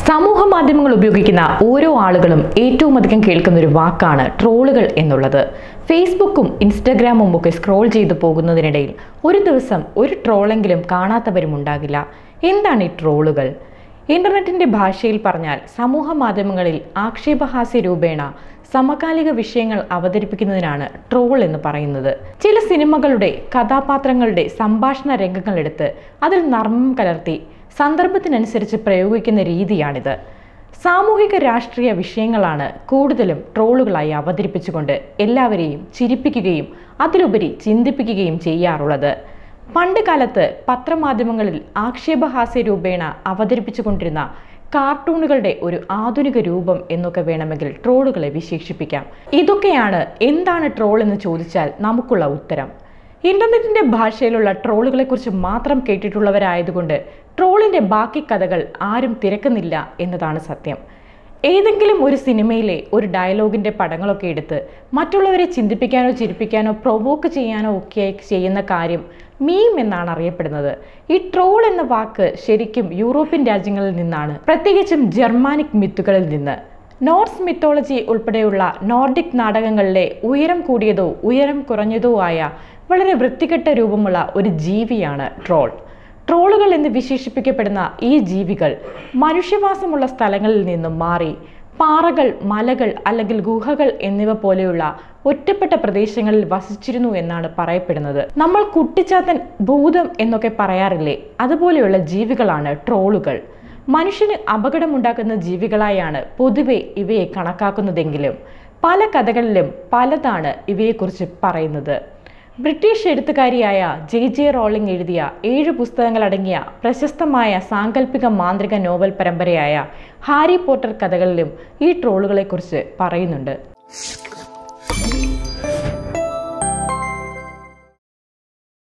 സമൂഹ മാധ്യമങ്ങൾ ഉപയോഗിക്കുന്ന ഓരോ ആളുകളും ഏറ്റവും അധികം കേൾക്കുന്ന ഒരു വാക്കാണ് ട്രോളുകൾ എന്നുള്ളത് ഫേസ്ബുക്കും ഇൻസ്റ്റഗ്രാമും ഒക്കെ സ്ക്രോൾ ചെയ്തു പോകുന്നതിനിടയിൽ ഒരു ദിവസം ഒരു ട്രോളെങ്കിലും കാണാത്തവരും ഉണ്ടാകില്ല എന്താണ് ഈ ട്രോളുകൾ ഇന്റർനെറ്റിന്റെ ഭാഷയിൽ പറഞ്ഞാൽ സമൂഹ മാധ്യമങ്ങളിൽ ആക്ഷേപഹാസ്യ രൂപേണ സമകാലിക വിഷയങ്ങൾ അവതരിപ്പിക്കുന്നതിനാണ് ട്രോൾ എന്ന് പറയുന്നത് ചില സിനിമകളുടെ കഥാപാത്രങ്ങളുടെ സംഭാഷണ രംഗങ്ങളെടുത്ത് അതിൽ നർമ്മം കലർത്തി സന്ദർഭത്തിനനുസരിച്ച് പ്രയോഗിക്കുന്ന രീതിയാണിത് സാമൂഹിക രാഷ്ട്രീയ വിഷയങ്ങളാണ് കൂടുതലും ട്രോളുകളായി അവതരിപ്പിച്ചുകൊണ്ട് എല്ലാവരെയും ചിരിപ്പിക്കുകയും അതിലുപരി ചിന്തിപ്പിക്കുകയും ചെയ്യാറുള്ളത് പണ്ട് കാലത്ത് പത്രമാധ്യമങ്ങളിൽ ആക്ഷേപഹാസ്യ രൂപേണ അവതരിപ്പിച്ചുകൊണ്ടിരുന്ന കാർട്ടൂണുകളുടെ ഒരു ആധുനിക രൂപം എന്നൊക്കെ വേണമെങ്കിൽ ട്രോളുകളെ വിശേഷിപ്പിക്കാം ഇതൊക്കെയാണ് എന്താണ് ട്രോൾ എന്ന് ചോദിച്ചാൽ നമുക്കുള്ള ഉത്തരം ഇന്റർനെറ്റിന്റെ ഭാഷയിലുള്ള ട്രോളുകളെക്കുറിച്ച് മാത്രം കേട്ടിട്ടുള്ളവരായതുകൊണ്ട് ട്രോളിന്റെ ബാക്കി കഥകൾ ആരും തിരക്കുന്നില്ല എന്നതാണ് സത്യം ഏതെങ്കിലും ഒരു സിനിമയിലെ ഒരു ഡയലോഗിന്റെ പടങ്ങളൊക്കെ എടുത്ത് മറ്റുള്ളവരെ ചിന്തിപ്പിക്കാനോ ചിരിപ്പിക്കാനോ പ്രൊവോക്ക് ചെയ്യാനോ ഒക്കെ ചെയ്യുന്ന കാര്യം മീം എന്നാണ് അറിയപ്പെടുന്നത് ഈ ട്രോൾ എന്ന വാക്ക് ശരിക്കും യൂറോപ്യൻ രാജ്യങ്ങളിൽ നിന്നാണ് പ്രത്യേകിച്ചും ജർമാനിക് മിത്തുകളിൽ നിന്ന് നോർസ് മിത്തോളജി ഉൾപ്പെടെയുള്ള നോർഡിക് നാടകങ്ങളിലെ ഉയരം കൂടിയതോ ഉയരം കുറഞ്ഞതോ ആയ വളരെ വൃത്തികെട്ട രൂപമുള്ള ഒരു ജീവിയാണ് ട്രോൾ ട്രോളുകൾ എന്ന് വിശേഷിപ്പിക്കപ്പെടുന്ന ഈ ജീവികൾ മനുഷ്യവാസമുള്ള സ്ഥലങ്ങളിൽ നിന്നും മാറി പാറകൾ മലകൾ അല്ലെങ്കിൽ ഗുഹകൾ എന്നിവ പോലെയുള്ള ഒറ്റപ്പെട്ട പ്രദേശങ്ങളിൽ വസിച്ചിരുന്നു എന്നാണ് പറയപ്പെടുന്നത് നമ്മൾ കുട്ടിച്ചാത്തൻ ഭൂതം എന്നൊക്കെ പറയാറില്ലേ അതുപോലെയുള്ള ജീവികളാണ് ട്രോളുകൾ മനുഷ്യന് അപകടമുണ്ടാക്കുന്ന ജീവികളായാണ് പൊതുവെ ഇവയെ കണക്കാക്കുന്നതെങ്കിലും പല കഥകളിലും പലതാണ് ഇവയെക്കുറിച്ച് പറയുന്നത് ബ്രിട്ടീഷ് എഴുത്തുകാരിയായ ജെ ജെ റോളിംഗ് എഴുതിയ ഏഴ് പുസ്തകങ്ങളടങ്ങിയ പ്രശസ്തമായ സാങ്കല്പിക മാന്ത്രിക നോവൽ പരമ്പരയായ ഹാരി പോട്ടർ കഥകളിലും ഈ ട്രോളുകളെക്കുറിച്ച് പറയുന്നുണ്ട്